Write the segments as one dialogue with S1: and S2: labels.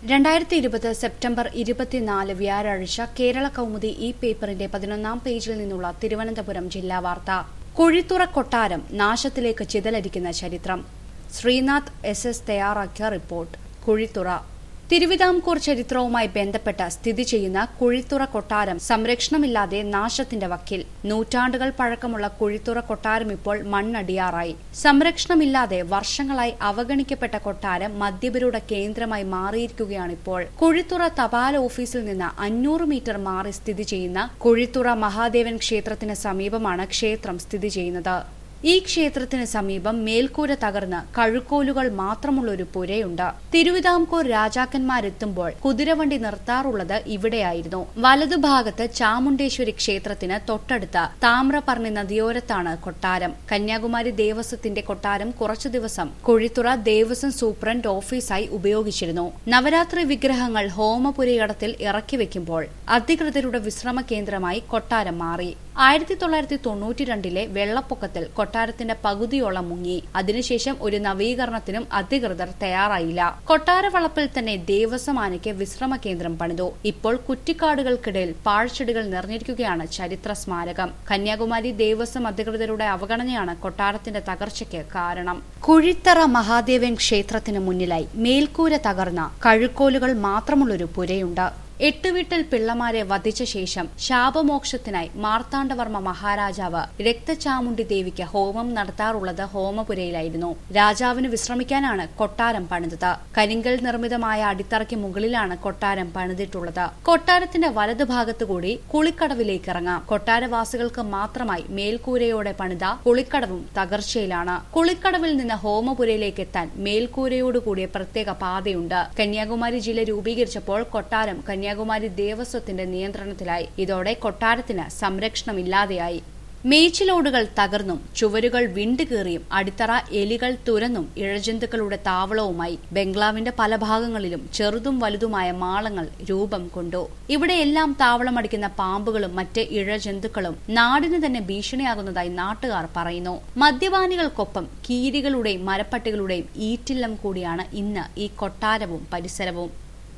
S1: രണ്ടായിരത്തി ഇരുപത് സെപ്റ്റംബർ ഇരുപത്തിനാല് വ്യാഴാഴ്ച കേരള കൗമുദി ഈ പേപ്പറിന്റെ പതിനൊന്നാം പേജിൽ നിന്നുള്ള തിരുവനന്തപുരം ജില്ലാ വാർത്ത കുഴിത്തുറ കൊട്ടാരം നാശത്തിലേക്ക് ചിതലരിക്കുന്ന ചരിത്രം ശ്രീനാഥ് എസ് എസ് തയ്യാറാക്കിയ റിപ്പോർട്ട് കുഴിത്തുറ തിരുവിതാംകൂർ ചരിത്രവുമായി ബന്ധപ്പെട്ട് സ്ഥിതി ചെയ്യുന്ന കുഴിത്തുറ കൊട്ടാരം സംരക്ഷണമില്ലാതെ നാശത്തിന്റെ വക്കിൽ നൂറ്റാണ്ടുകൾ പഴക്കമുള്ള കുഴിത്തുറ കൊട്ടാരം ഇപ്പോൾ മണ്ണടിയാറായി സംരക്ഷണമില്ലാതെ വർഷങ്ങളായി അവഗണിക്കപ്പെട്ട കൊട്ടാരം മദ്യപരുടെ കേന്ദ്രമായി മാറിയിരിക്കുകയാണിപ്പോൾ കുഴിത്തുറ തപാൽ ഓഫീസിൽ നിന്ന് അഞ്ഞൂറ് മീറ്റർ മാറി സ്ഥിതി ചെയ്യുന്ന കുഴിത്തുറ മഹാദേവൻ ക്ഷേത്രത്തിന് സമീപമാണ് ക്ഷേത്രം സ്ഥിതി ചെയ്യുന്നത് ഈ ക്ഷേത്രത്തിന് സമീപം മേൽക്കൂര തകർന്ന് കഴുക്കോലുകൾ മാത്രമുള്ള ഒരു പുരയുണ്ട് തിരുവിതാംകൂർ രാജാക്കന്മാരെത്തുമ്പോൾ കുതിരവണ്ടി നിർത്താറുള്ളത് ഇവിടെയായിരുന്നു വലതുഭാഗത്ത് ചാമുണ്ടേശ്വരി ക്ഷേത്രത്തിന് തൊട്ടടുത്ത താമ്രപർണി നദിയോരത്താണ് കൊട്ടാരം കന്യാകുമാരി ദേവസ്വത്തിന്റെ കൊട്ടാരം കുറച്ചു ദിവസം കുഴിത്തുറ ദേവസ്വം സൂപ്രണ്ട് ഓഫീസായി ഉപയോഗിച്ചിരുന്നു നവരാത്രി വിഗ്രഹങ്ങൾ ഹോമപുരയിടത്തിൽ ഇറക്കി വെക്കുമ്പോൾ അധികൃതരുടെ വിശ്രമ കേന്ദ്രമായി കൊട്ടാരം മാറി ആയിരത്തി തൊള്ളായിരത്തി തൊണ്ണൂറ്റി രണ്ടിലെ വെള്ളപ്പൊക്കത്തിൽ കൊട്ടാരത്തിന്റെ പകുതിയോളം മുങ്ങി അതിനുശേഷം ഒരു നവീകരണത്തിനും അധികൃതർ തയ്യാറായില്ല കൊട്ടാര വളപ്പിൽ തന്നെ ദേവസ്വം ആനയ്ക്ക് വിശ്രമ കേന്ദ്രം പണിതു ഇപ്പോൾ കുറ്റിക്കാടുകൾക്കിടയിൽ പാഴ്ചെടികൾ നിറഞ്ഞിരിക്കുകയാണ് ചരിത്ര സ്മാരകം കന്യാകുമാരി ദേവസ്വം അധികൃതരുടെ അവഗണനയാണ് കൊട്ടാരത്തിന്റെ തകർച്ചയ്ക്ക് കാരണം കുഴിത്തറ മഹാദേവൻ ക്ഷേത്രത്തിന് മുന്നിലായി മേൽക്കൂര തകർന്ന കഴുക്കോലുകൾ മാത്രമുള്ളൊരു പുരയുണ്ട് എട്ടുവീട്ടിൽ പിള്ളമാരെ വധിച്ച ശേഷം ശാപമോക്ഷത്തിനായി മാർത്താണ്ഡവർമ്മ മഹാരാജാവ് രക്തചാമുണ്ടി ദേവിക്ക് ഹോമം നടത്താറുള്ളത് ഹോമപുരയിലായിരുന്നു രാജാവിന് വിശ്രമിക്കാനാണ് കൊട്ടാരം പണിതത് കരിങ്കൽ നിർമ്മിതമായ അടിത്തറയ്ക്ക് മുകളിലാണ് കൊട്ടാരം പണിതിട്ടുള്ളത് കൊട്ടാരത്തിന്റെ വലതുഭാഗത്തു കൂടി കുളിക്കടവിലേക്ക് ഇറങ്ങാം കൊട്ടാരവാസികൾക്ക് മാത്രമായി മേൽക്കൂരയോടെ പണിത കുളിക്കടവും തകർച്ചയിലാണ് കുളിക്കടവിൽ നിന്ന് ഹോമപുരയിലേക്ക് എത്താൻ മേൽക്കൂരയോടുകൂടിയ പ്രത്യേക പാതയുണ്ട് കന്യാകുമാരി ജില്ല രൂപീകരിച്ചപ്പോൾ കൊട്ടാരം കന്യാകുമാരി ദേവസ്വത്തിന്റെ നിയന്ത്രണത്തിലായി ഇതോടെ കൊട്ടാരത്തിന് സംരക്ഷണമില്ലാതെയായി മേച്ചിലോടുകൾ തകർന്നും ചുവരുകൾ വിണ്ടുകീറിയും അടിത്തറ എലികൾ തുരന്നും ഇഴജന്തുക്കളുടെ താവളവുമായി ബംഗ്ലാവിന്റെ പല ഭാഗങ്ങളിലും ചെറുതും വലുതുമായ മാളങ്ങൾ രൂപം കൊണ്ടു ഇവിടെയെല്ലാം താവളമടിക്കുന്ന പാമ്പുകളും മറ്റ് ഇഴജന്തുക്കളും നാടിന് തന്നെ ഭീഷണിയാകുന്നതായി നാട്ടുകാർ പറയുന്നു മദ്യപാനികൾക്കൊപ്പം കീരികളുടെയും മരപ്പട്ടികളുടെയും ഈറ്റില്ലം കൂടിയാണ് ഇന്ന് ഈ കൊട്ടാരവും പരിസരവും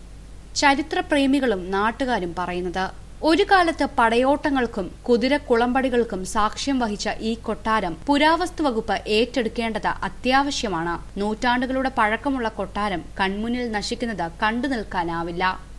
S1: ചരിത്രപ്രേമികളും നാട്ടുകാരും പറയുന്നത് ഒരു കാലത്ത് പടയോട്ടങ്ങൾക്കും കുതിരക്കുളമ്പടികൾക്കും സാക്ഷ്യം വഹിച്ച ഈ കൊട്ടാരം പുരാവസ്തു വകുപ്പ് ഏറ്റെടുക്കേണ്ടത് അത്യാവശ്യമാണ് നൂറ്റാണ്ടുകളുടെ പഴക്കമുള്ള കൊട്ടാരം കൺമുന്നിൽ നശിക്കുന്നത് കണ്ടു നിൽക്കാനാവില്ല